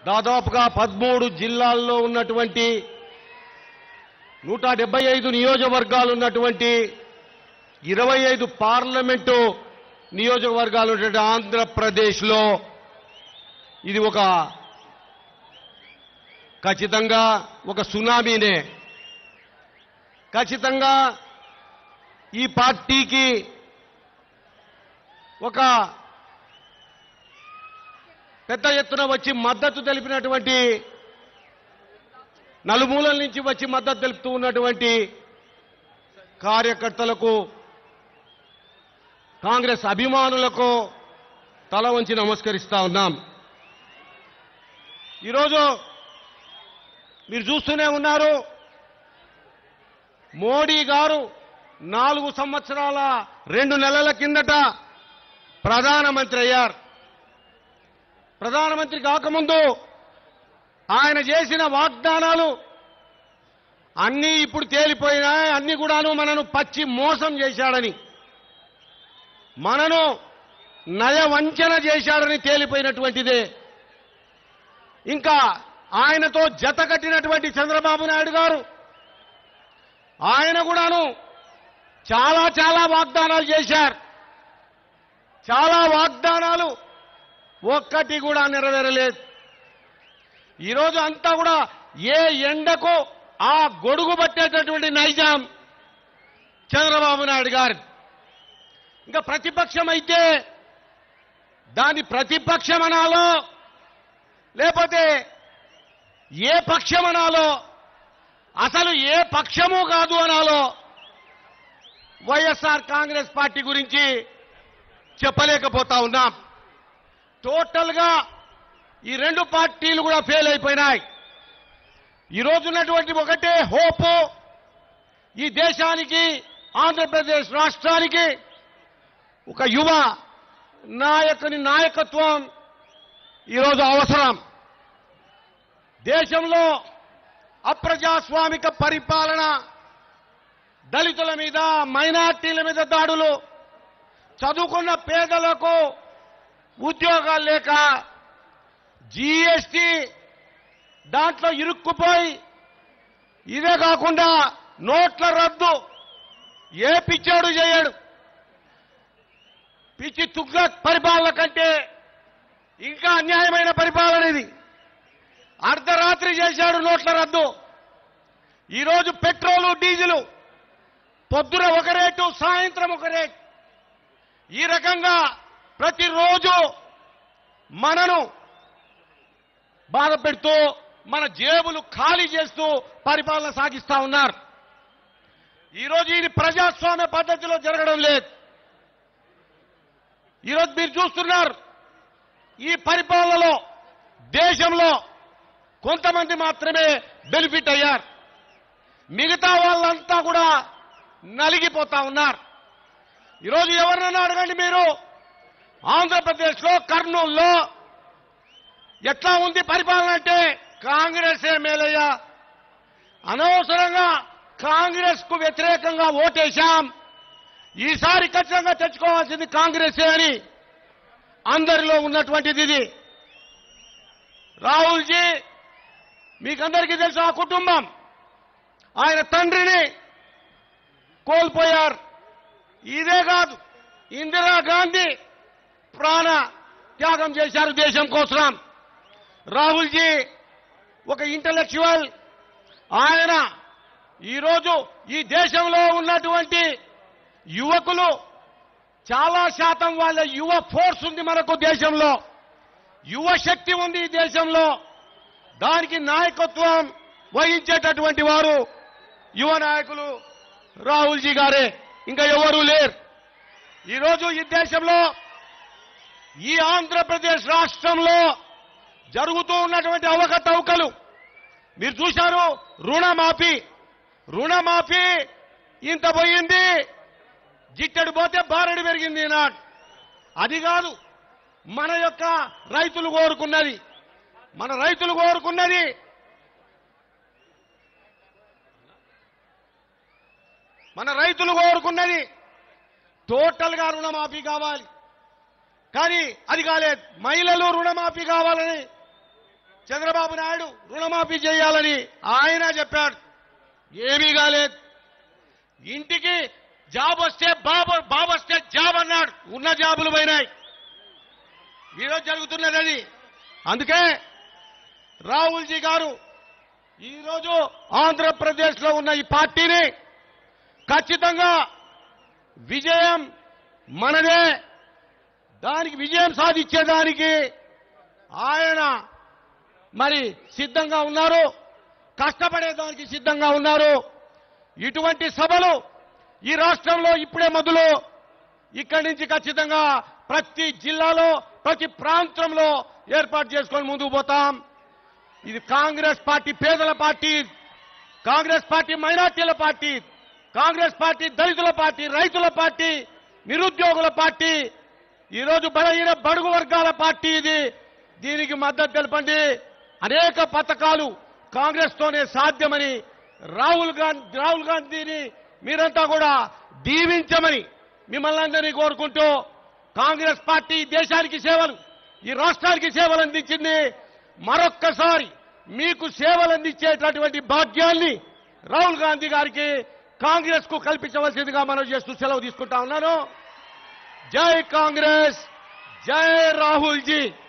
దాదాపుగా పదమూడు జిల్లాల్లో ఉన్నటువంటి నూట డెబ్బై ఐదు నియోజకవర్గాలు ఉన్నటువంటి ఇరవై ఐదు పార్లమెంటు నియోజకవర్గాలు ఉన్నటువంటి ఆంధ్రప్రదేశ్లో ఇది ఒక ఖచ్చితంగా ఒక సునామీనే ఖచ్చితంగా ఈ పార్టీకి ఒక పెద్ద ఎత్తున వచ్చి మద్దతు తెలిపినటువంటి నలుమూలల నుంచి వచ్చి మద్దతు తెలుపుతూ ఉన్నటువంటి కార్యకర్తలకు కాంగ్రెస్ అభిమానులకు తల వంచి నమస్కరిస్తా ఉన్నాం ఈరోజు మీరు చూస్తూనే ఉన్నారు మోడీ గారు నాలుగు సంవత్సరాల రెండు నెలల కిందట ప్రధానమంత్రి అయ్యారు ప్రధానమంత్రి కాకముందు ఆయన చేసిన వాగ్దానాలు అన్నీ ఇప్పుడు తేలిపోయినాయి అన్ని కూడాను మనను పచ్చి మోసం చేశాడని మనను నయవంచన చేశాడని తేలిపోయినటువంటిదే ఇంకా ఆయనతో జత కట్టినటువంటి చంద్రబాబు నాయుడు గారు ఆయన కూడాను చాలా చాలా వాగ్దానాలు చేశారు చాలా వాగ్దానాలు ఒక్కటి కూడా నెరవేరలేదు ఈరోజు అంతా కూడా ఏ ఎండకు ఆ గొడుగు పట్టేటటువంటి నైజాం చంద్రబాబు నాయుడు గారు ఇంకా ప్రతిపక్షం అయితే దాని ప్రతిపక్షం అనాలో లేకపోతే ఏ పక్షం అనాలో అసలు ఏ పక్షము కాదు అనాలో వైఎస్ఆర్ కాంగ్రెస్ పార్టీ గురించి చెప్పలేకపోతా ఉన్నాం టోటల్ గా ఈ రెండు పార్టీలు కూడా ఫెయిల్ అయిపోయినాయి ఈ రోజు ఉన్నటువంటి ఒకటే హోప్ ఈ దేశానికి ఆంధ్రప్రదేశ్ రాష్ట్రానికి ఒక యువ నాయకుని నాయకత్వం ఈరోజు అవసరం దేశంలో అప్రజాస్వామిక పరిపాలన దళితుల మీద మైనార్టీల మీద దాడులు చదువుకున్న పేదలకు ఉద్యోగాలు లేక జీఎస్టీ దాంట్లో ఇరుక్కుపోయి ఇదే కాకుండా నోట్ల రద్దు ఏ పిచ్చోడు చేయడు పిచ్చి తుగ్గ పరిపాలన కంటే ఇంకా అన్యాయమైన పరిపాలన ఇది అర్ధరాత్రి చేశాడు నోట్ల రద్దు ఈరోజు పెట్రోలు డీజిలు పొద్దున ఒక రేటు సాయంత్రం ఒక రేటు ఈ రకంగా ప్రతిరోజు మనను బాధ పెడుతూ మన జేబులు ఖాళీ చేస్తూ పరిపాలన సాగిస్తా ఉన్నారు ఈరోజు ఇది ప్రజాస్వామ్య పద్ధతిలో జరగడం లేదు ఈరోజు మీరు చూస్తున్నారు ఈ పరిపాలనలో దేశంలో కొంతమంది మాత్రమే బెనిఫిట్ అయ్యారు మిగతా వాళ్ళంతా కూడా నలిగిపోతా ఉన్నారు ఈరోజు ఎవరినన్నా అడగండి మీరు ఆంధ్రప్రదేశ్లో కర్నూలులో ఎట్లా ఉంది పరిపాలన అంటే కాంగ్రెస్ మేలయ్యా అనవసరంగా కాంగ్రెస్ కు వ్యతిరేకంగా ఓటేశాం ఈసారి ఖచ్చితంగా తెచ్చుకోవాల్సింది కాంగ్రెసే అని అందరిలో ఉన్నటువంటిది ఇది రాహుల్జీ మీకందరికీ తెలుసు ఆ కుటుంబం ఆయన తండ్రిని కోల్పోయారు ఇదే కాదు ఇందిరాగాంధీ ప్రాణ త్యాగం చేశారు దేశం కోసం రాహుల్జీ ఒక ఇంటలెక్చువల్ ఆయన ఈరోజు ఈ దేశంలో ఉన్నటువంటి యువకులు చాలా శాతం వాళ్ళ యువ ఫోర్స్ ఉంది మనకు దేశంలో యువ శక్తి ఉంది ఈ దేశంలో దానికి నాయకత్వం వహించేటటువంటి వారు యువ నాయకులు రాహుల్జీ గారే ఇంకా ఎవరూ లేరు ఈరోజు ఈ దేశంలో ఈ ఆంధ్రప్రదేశ్ రాష్ట్రంలో జరుగుతూ ఉన్నటువంటి అవకతవకలు మీరు చూశారు రుణమాఫీ రుణమాఫీ ఇంత పోయింది జిట్టెడు పోతే బారెడు పెరిగింది ఈనాడు అది కాదు మన యొక్క రైతులు కోరుకున్నది మన రైతులు కోరుకున్నది మన రైతులు కోరుకున్నది టోటల్ గా రుణమాఫీ కావాలి కానీ అది కాలేదు మహిళలు రుణమాఫీ కావాలని చంద్రబాబు నాయుడు రుణమాఫీ చేయాలని ఆయన చెప్పాడు ఏమీ కాలేదు ఇంటికి జాబ్ వస్తే బాబు బాబు వస్తే జాబ్ అన్నాడు ఉన్న జాబులు పోయినాయి ఈరోజు జరుగుతున్నది అది అందుకే రాహుల్జీ గారు ఈరోజు ఆంధ్రప్రదేశ్ లో ఉన్న ఈ పార్టీని ఖచ్చితంగా విజయం మనదే దానికి విజయం సాధించేదానికి ఆయన మరి సిద్ధంగా ఉన్నారు కష్టపడేదానికి సిద్ధంగా ఉన్నారు ఇటువంటి సభలు ఈ రాష్ట్రంలో ఇప్పుడే మొదలు ఇక్కడి నుంచి ఖచ్చితంగా ప్రతి జిల్లాలో ప్రతి ప్రాంతంలో ఏర్పాటు చేసుకొని ముందుకు పోతాం ఇది కాంగ్రెస్ పార్టీ పేదల పార్టీ కాంగ్రెస్ పార్టీ మైనార్టీల పార్టీ కాంగ్రెస్ పార్టీ దళితుల పార్టీ రైతుల పార్టీ నిరుద్యోగుల పార్టీ ఈరోజు బలహీన బడుగు వర్గాల పార్టీ ఇది దీనికి మద్దతు తెలపండి అనేక పథకాలు కాంగ్రెస్ తోనే సాధ్యమని రాహుల్ గాంధీ రాహుల్ గాంధీని మీరంతా కూడా దీవించమని మిమ్మల్ని అందరినీ కోరుకుంటూ కాంగ్రెస్ పార్టీ ఈ దేశానికి సేవలు ఈ రాష్ట్రానికి సేవలు అందించింది మరొక్కసారి మీకు సేవలు అందించేటటువంటి భాగ్యాన్ని రాహుల్ గాంధీ గారికి కాంగ్రెస్ కు కల్పించవలసిందిగా మనం చేస్తూ సెలవు తీసుకుంటా ఉన్నాను జై కాంగ్రెస్ జై రాహుల్ జీ